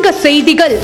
சங்க செய்திகள்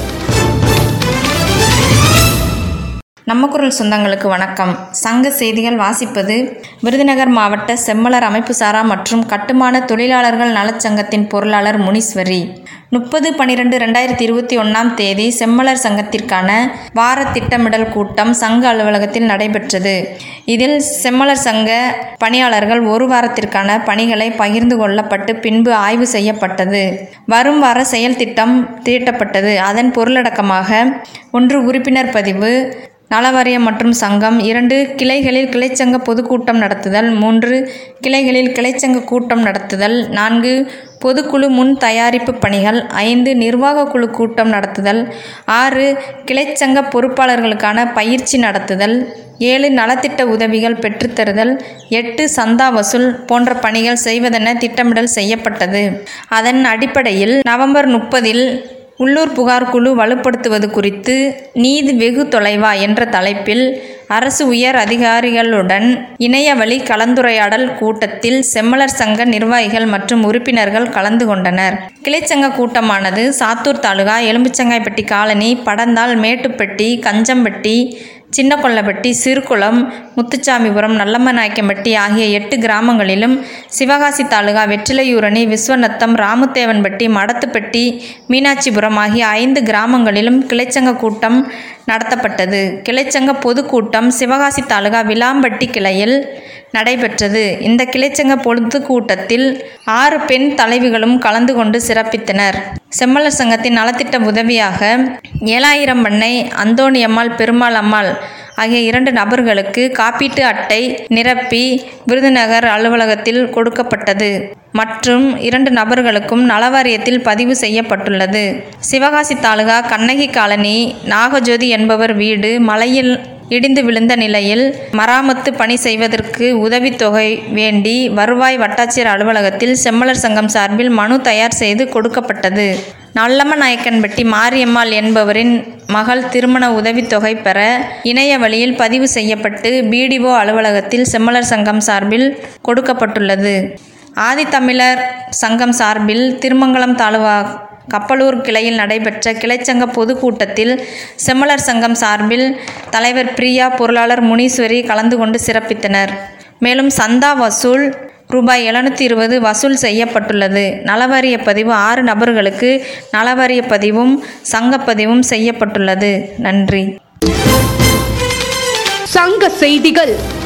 நம்ம குரல் சொந்தங்களுக்கு வணக்கம் சங்க செய்திகள் வாசிப்பது விருதுநகர் மாவட்ட செம்மலர் அமைப்பு சாரா மற்றும் கட்டுமான தொழிலாளர்கள் நலச்சங்கத்தின் பொருளாளர் முனீஸ்வரி முப்பது பன்னிரெண்டு ரெண்டாயிரத்தி இருபத்தி ஒன்றாம் தேதி செம்மலர் சங்கத்திற்கான வார திட்டமிடல் கூட்டம் சங்க அலுவலகத்தில் நடைபெற்றது இதில் செம்மலர் சங்க பணியாளர்கள் ஒரு வாரத்திற்கான பணிகளை பகிர்ந்து கொள்ளப்பட்டு பின்பு ஆய்வு செய்யப்பட்டது வரும் வார செயல் திட்டம் தீட்டப்பட்டது அதன் பொருளடக்கமாக ஒன்று உறுப்பினர் பதிவு நலவாரியம் மற்றும் சங்கம் இரண்டு கிளைகளில் கிளைச்சங்க பொதுக்கூட்டம் நடத்துதல் மூன்று கிளைகளில் கிளைச்சங்க கூட்டம் நடத்துதல் நான்கு பொதுக்குழு முன் தயாரிப்பு பணிகள் ஐந்து நிர்வாக குழு கூட்டம் நடத்துதல் ஆறு கிளைச்சங்க பொறுப்பாளர்களுக்கான பயிற்சி நடத்துதல் ஏழு நலத்திட்ட உதவிகள் பெற்றுத்தருதல் எட்டு சந்தா வசூல் போன்ற பணிகள் செய்வதென திட்டமிடல் செய்யப்பட்டது அதன் அடிப்படையில் நவம்பர் முப்பதில் உள்ளூர் புகார் குழு வலுப்படுத்துவது குறித்து நீதி வெகு தொலைவா என்ற தலைப்பில் அரசு உயர் அதிகாரிகளுடன் இணையவழி கலந்துரையாடல் கூட்டத்தில் செம்மலர் சங்க நிர்வாகிகள் மற்றும் உறுப்பினர்கள் கலந்து கொண்டனர் கிளைச்சங்க கூட்டமானது சாத்தூர் தாலுகா எலும்புச்சங்காய்பட்டி காலனி படந்தால் மேட்டுப்பட்டி கஞ்சம்பட்டி சின்னகொல்லப்பட்டி சிறுகுளம் முத்துச்சாமிபுரம் நல்லம்மநாயக்கம்பட்டி ஆகிய எட்டு கிராமங்களிலும் சிவகாசி தாலுகா வெற்றிலையூரணி விஸ்வநத்தம் ராமுத்தேவன்பட்டி மடத்துப்பட்டி மீனாட்சிபுரம் ஆகிய ஐந்து கிராமங்களிலும் கிளைச்சங்க கூட்டம் நடத்தப்பட்டது கிளைச்சங்க பொதுக்கூட்டம் சிவகாசி தாலுகா விளாம்பட்டி கிளையில் நடைபெற்றது இந்த கிளைச்சங்க பொதுக்கூட்டத்தில் ஆறு பெண் தலைவிகளும் கலந்து கொண்டு சிறப்பித்தனர் செம்மலர் சங்கத்தின் நலத்திட்ட உதவியாக ஏழாயிரம் பண்ணை அந்தோணியம்மாள் பெருமாள் அம்மாள் ஆகிய இரண்டு நபர்களுக்கு காப்பீட்டு அட்டை நிரப்பி விருதுநகர் அலுவலகத்தில் கொடுக்கப்பட்டது மற்றும் இரண்டு நபர்களுக்கும் நலவாரியத்தில் பதிவு செய்யப்பட்டுள்ளது சிவகாசி தாலுகா கண்ணகி காலனி நாகஜோதி என்பவர் வீடு மலையில் இடிந்து விழுந்த நிலையில் மராமத்து பணி செய்வதற்கு உதவித்தொகை வேண்டி வருவாய் வட்டாட்சியர் அலுவலகத்தில் செம்மலர் சங்கம் சார்பில் மனு தயார் செய்து கொடுக்கப்பட்டது நல்லம்ம நாயக்கன்பட்டி மாரியம்மாள் என்பவரின் மகள் திருமண உதவித்தொகை பெற இணைய வழியில் பதிவு செய்யப்பட்டு பிடிஓ அலுவலகத்தில் செம்மலர் சங்கம் சார்பில் கொடுக்கப்பட்டுள்ளது ஆதித்தமிழர் சங்கம் சார்பில் திருமங்கலம் தாலுகா கப்பலூர் கிளையில் நடைபெற்ற கிளைச்சங்க பொதுக்கூட்டத்தில் செம்மலர் சங்கம் சார்பில் தலைவர் பிரியா பொருளாளர் முனீஸ்வரி கலந்து கொண்டு சிறப்பித்தனர் மேலும் சந்தா வசூல் ரூபாய் எழுநூற்றி இருபது வசூல் செய்யப்பட்டுள்ளது நலவாரிய பதிவு ஆறு நபர்களுக்கு நலவாரிய பதிவும் சங்கப்பதிவும் செய்யப்பட்டுள்ளது நன்றி சங்க செய்திகள்